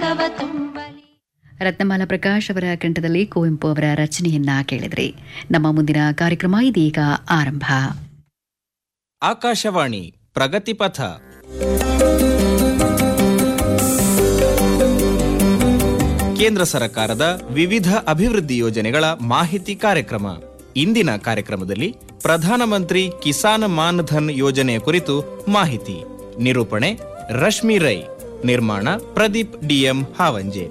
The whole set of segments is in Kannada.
ಸಂತಸವ ತುಂಬಲಿ ರತ್ನಮಾಲಾ ಪ್ರಕಾಶ್ ಅವರ ಕಂಠದಲ್ಲಿ ಕುವೆಂಪು ಅವರ ರಚನೆಯನ್ನ ಕೇಳಿದ್ರಿ ನಮ್ಮ ಮುಂದಿನ ಕಾರ್ಯಕ್ರಮ ಇದೀಗ ಆರಂಭ ಆಕಾಶವಾಣಿ ಪ್ರಗತಿಪಥ ಕೇಂದ್ರ ಸರ್ಕಾರದ ವಿವಿಧ ಅಭಿವೃದ್ಧಿ ಯೋಜನೆಗಳ ಮಾಹಿತಿ ಕಾರ್ಯಕ್ರಮ ಇಂದಿನ ಕಾರ್ಯಕ್ರಮದಲ್ಲಿ ಪ್ರಧಾನಮಂತ್ರಿ ಕಿಸಾನ್ ಮಾನ್ ಧನ್ ಯೋಜನೆಯ ಕುರಿತು ಮಾಹಿತಿ ನಿರೂಪಣೆ ರಶ್ಮಿ ರೈ ನಿರ್ಮಾಣ ಪ್ರದೀಪ್ ಡಿಎಂ ಹಾವಂಜೆ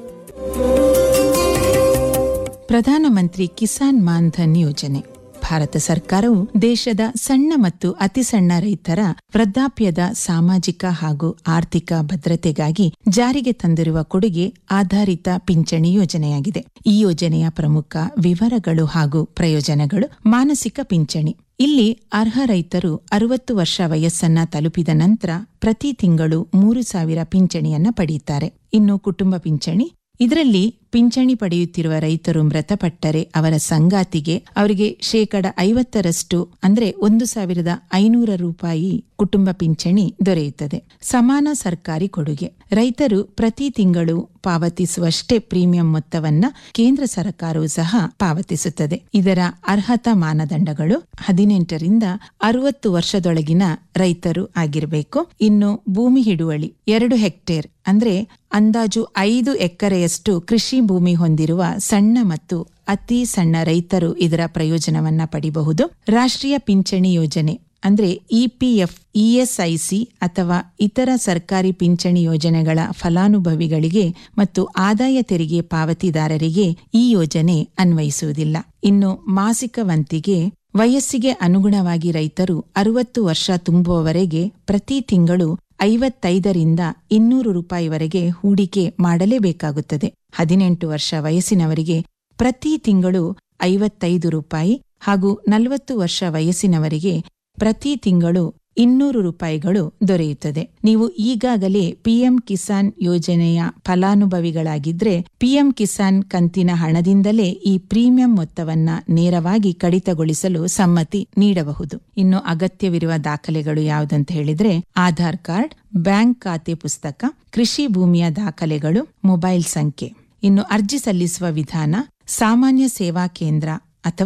ಪ್ರಧಾನಮಂತ್ರಿ ಕಿಸಾನ್ ಮಾನ್ ಧನ್ ಯೋಜನೆ ಭಾರತ ಸರ್ಕಾರವು ದೇಶದ ಸಣ್ಣ ಮತ್ತು ಅತಿ ಸಣ್ಣ ರೈತರ ವೃದ್ಧಾಪ್ಯದ ಸಾಮಾಜಿಕ ಹಾಗೂ ಆರ್ಥಿಕ ಭದ್ರತೆಗಾಗಿ ಜಾರಿಗೆ ತಂದಿರುವ ಕೊಡುಗೆ ಆಧಾರಿತ ಪಿಂಚಣಿ ಯೋಜನೆಯಾಗಿದೆ ಈ ಯೋಜನೆಯ ಪ್ರಮುಖ ವಿವರಗಳು ಹಾಗೂ ಪ್ರಯೋಜನಗಳು ಮಾನಸಿಕ ಪಿಂಚಣಿ ಇಲ್ಲಿ ಅರ್ಹ ರೈತರು ಅರವತ್ತು ವರ್ಷ ವಯಸ್ಸನ್ನ ತಲುಪಿದ ನಂತರ ಪ್ರತಿ ತಿಂಗಳು ಮೂರು ಸಾವಿರ ಪಿಂಚಣಿಯನ್ನ ಪಡೆಯುತ್ತಾರೆ ಇನ್ನು ಕುಟುಂಬ ಪಿಂಚಣಿ ಇದರಲ್ಲಿ ಪಿಂಚಣಿ ಪಡೆಯುತ್ತಿರುವ ರೈತರು ಮೃತಪಟ್ಟರೆ ಅವರ ಸಂಗಾತಿಗೆ ಅವರಿಗೆ ಶೇಕಡ ಐವತ್ತರಷ್ಟು ಅಂದ್ರೆ ಒಂದು ಸಾವಿರದ ಐನೂರ ರೂಪಾಯಿ ಕುಟುಂಬ ಪಿಂಚಣಿ ದೊರೆಯುತ್ತದೆ ಸಮಾನ ಸರ್ಕಾರಿ ಕೊಡುಗೆ ರೈತರು ಪ್ರತಿ ತಿಂಗಳು ಪಾವತಿಸುವಷ್ಟೇ ಪ್ರೀಮಿಯಂ ಮೊತ್ತವನ್ನ ಕೇಂದ್ರ ಸರ್ಕಾರವು ಸಹ ಪಾವತಿಸುತ್ತದೆ ಇದರ ಅರ್ಹತಾ ಮಾನದಂಡಗಳು ಹದಿನೆಂಟರಿಂದ ಅರವತ್ತು ವರ್ಷದೊಳಗಿನ ರೈತರು ಆಗಿರಬೇಕು ಇನ್ನು ಭೂಮಿ ಹಿಡುವಳಿ ಎರಡು ಹೆಕ್ಟೇರ್ ಅಂದ್ರೆ ಅಂದಾಜು ಐದು ಎಕರೆಯಷ್ಟು ಕೃಷಿ ಭೂಮಿ ಹೊಂದಿರುವ ಸಣ್ಣ ಮತ್ತು ಅತಿ ಸಣ್ಣ ರೈತರು ಇದರ ಪ್ರಯೋಜನವನ್ನ ಪಡಿಬಹುದು ರಾಷ್ಟ್ರೀಯ ಪಿಂಚಣಿ ಯೋಜನೆ ಅಂದ್ರೆ ಇಪಿಎಫ್ ಇಎಸ್ಐಸಿ ಅಥವಾ ಇತರ ಸರ್ಕಾರಿ ಪಿಂಚಣಿ ಯೋಜನೆಗಳ ಫಲಾನುಭವಿಗಳಿಗೆ ಮತ್ತು ಆದಾಯ ತೆರಿಗೆ ಪಾವತಿದಾರರಿಗೆ ಈ ಯೋಜನೆ ಅನ್ವಯಿಸುವುದಿಲ್ಲ ಇನ್ನು ಮಾಸಿಕ ವಂತಿಗೆ ವಯಸ್ಸಿಗೆ ಅನುಗುಣವಾಗಿ ರೈತರು ಅರವತ್ತು ವರ್ಷ ತುಂಬುವವರೆಗೆ ಪ್ರತಿ ತಿಂಗಳು ಐವತ್ತೈದರಿಂದ ಇನ್ನೂರು ರೂಪಾಯಿವರೆಗೆ ಹೂಡಿಕೆ ಮಾಡಲೇಬೇಕಾಗುತ್ತದೆ ಹದಿನೆಂಟು ವರ್ಷ ವಯಸ್ಸಿನವರಿಗೆ ಪ್ರತಿ ತಿಂಗಳು ಐವತ್ತೈದು ರೂಪಾಯಿ ಹಾಗೂ ನಲವತ್ತು ವರ್ಷ ವಯಸ್ಸಿನವರಿಗೆ ಪ್ರತಿ ತಿಂಗಳು ಇನ್ನೂರು ರೂಪಾಯಿಗಳು ದೊರೆಯುತ್ತದೆ ನೀವು ಈಗಾಗಲೇ ಪಿಎಂ ಕಿಸಾನ್ ಯೋಜನೆಯ ಫಲಾನುಭವಿಗಳಾಗಿದ್ರೆ ಪಿಎಂ ಕಿಸಾನ್ ಕಂತಿನ ಹಣದಿಂದಲೇ ಈ ಪ್ರೀಮಿಯಂ ಮೊತ್ತವನ್ನ ನೇರವಾಗಿ ಕಡಿತಗೊಳಿಸಲು ಸಮ್ಮತಿ ನೀಡಬಹುದು ಇನ್ನು ಅಗತ್ಯವಿರುವ ದಾಖಲೆಗಳು ಯಾವುದಂತ ಹೇಳಿದ್ರೆ ಆಧಾರ್ ಕಾರ್ಡ್ ಬ್ಯಾಂಕ್ ಖಾತೆ ಪುಸ್ತಕ ಕೃಷಿ ಭೂಮಿಯ ದಾಖಲೆಗಳು ಮೊಬೈಲ್ ಸಂಖ್ಯೆ ಇನ್ನು ಅರ್ಜಿ ಸಲ್ಲಿಸುವ ವಿಧಾನ ಸಾಮಾನ್ಯ ಸೇವಾ ಕೇಂದ್ರ